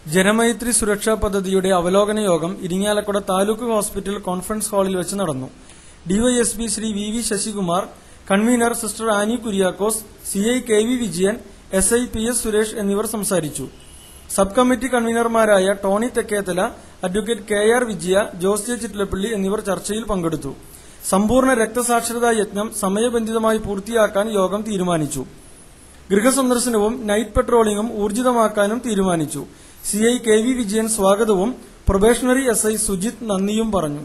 ജനമൈത്രി സുരക്ഷാ പദ്ധതിയുടെ അവലോകന യോഗം ഇരിങ്ങാലക്കുട താലൂക്ക് ഹോസ്പിറ്റൽ കോൺഫറൻസ് ഹാളിൽ വെച്ച് നടന്നു DYSP Shri V V Sasikumar convener sister Annie Kuriakose CI K V Vijayan S I P S Suresh എന്നിവർ സംസാരിച്ചു സബ് കമ്മിറ്റി കൺവീനർമാരായ Tony Thekkethala advocate K R Vijaya Jose J Chittilappally എന്നിവർ ചർച്ചയിൽ പങ്കെടുത്തു സമ്പൂർണ്ണ രക്തസാക്ഷരതാ യജ്ഞം സമയബന്ധിതമായി പൂർത്തിയാക്കാൻ യോഗം തീരുമാനിച്ചു ഗൃഹസന്ദർശനവും നൈറ്റ് പട്രോളിംഗും ഊർജിതമാക്കാനും തീരുമാനിച്ചു സിഐ കെ വി വിജയൻ സ്വാഗതവും പ്രൊബേഷണറി എസ് ഐ സുജിത് നന്ദിയും പറഞ്ഞു